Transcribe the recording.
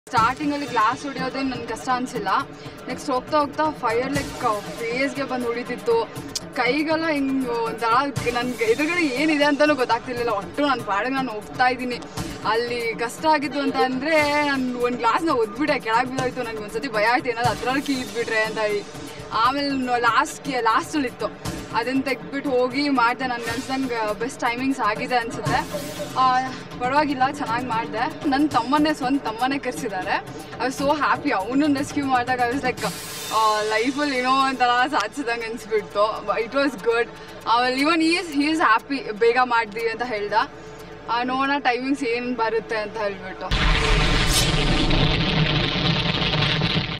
ಸ್ಟಾರ್ಟಿಂಗಲ್ಲಿ ಗ್ಲಾಸ್ ಹೊಡೆಯೋದೇ ನನ್ಗೆ ಕಷ್ಟ ಅನಿಸಿಲ್ಲ ನೆಕ್ಸ್ಟ್ ಹೋಗ್ತಾ ಹೋಗ್ತಾ ಫೈರ್ ಲೈಕ್ ಫೇಸ್ಗೆ ಬಂದು ಹೊಡಿತಿತ್ತು ಕೈಗೆಲ್ಲ ಹಿಂಗೆ ಒಂಥರ ನನ್ಗೆ ಎದುರುಗಡೆ ಏನಿದೆ ಅಂತಲೂ ಗೊತ್ತಾಗ್ತಿರ್ಲಿಲ್ಲ ಒಟ್ಟು ನನ್ನ ಪಾಡಿಗೆ ನಾನು ಹೋಗ್ತಾ ಇದ್ದೀನಿ ಅಲ್ಲಿ ಕಷ್ಟ ಆಗಿದ್ದು ಅಂತ ಅಂದರೆ ನಾನು ಒಂದು ಗ್ಲಾಸ್ನ ಒದ್ಬಿಟ್ಟೆ ಕೆಳಗೆ ಬಿದ್ದೋಯ್ತು ನನಗೆ ಒಂದ್ಸತಿ ಭಯ ಆಯ್ತು ಏನಾದ್ರು ಅದ್ರಲ್ಲಿ ಕೀದ್ಬಿಟ್ರೆ ಅಂತ ಹೇಳಿ ಆಮೇಲೆ ಲಾಸ್ಟ್ಗೆ ಲಾಸ್ಟಲ್ಲಿತ್ತು ಅದನ್ನು ತೆಗ್ದ್ಬಿಟ್ಟು ಹೋಗಿ ಮಾಡಿದೆ ನನಗೆ ಅನ್ಸಂಗೆ ಬೆಸ್ಟ್ ಟೈಮಿಂಗ್ಸ್ ಆಗಿದೆ ಅನಿಸುತ್ತೆ ಪರವಾಗಿಲ್ಲ ಚೆನ್ನಾಗಿ ಮಾಡಿದೆ ನನ್ನ ತಮ್ಮನ್ನೇ ಸ್ವಂತ ತಮ್ಮನೇ ಕರೆಸಿದ್ದಾರೆ ಐ ವಾಸ್ ಸೋ ಹ್ಯಾಪಿ ಅವನು ರೆಸ್ಕ್ಯೂ ಮಾಡಿದಾಗ ಐ ವಾಸ್ ಲೈಕ್ ಲೈಫಲ್ಲಿ ಏನೋ ಒಂಥರ ಸಾಧಿಸಿದಂಗೆ ಅನಿಸ್ಬಿಡ್ತು ಇಟ್ ವಾಸ್ ಗುಡ್ ಆಮೇಲೆ ಇವನ್ ಈಸ್ ಹಿ ಈಸ್ ಹ್ಯಾಪಿ ಬೇಗ ಮಾಡಿದ್ವಿ ಅಂತ ಹೇಳ್ದ ಆ, ನೋಡೋಣ ಟೈಮಿಂಗ್ಸ್ ಏನು ಬರುತ್ತೆ ಅಂತ ಹೇಳ್ಬಿಟ್ಟು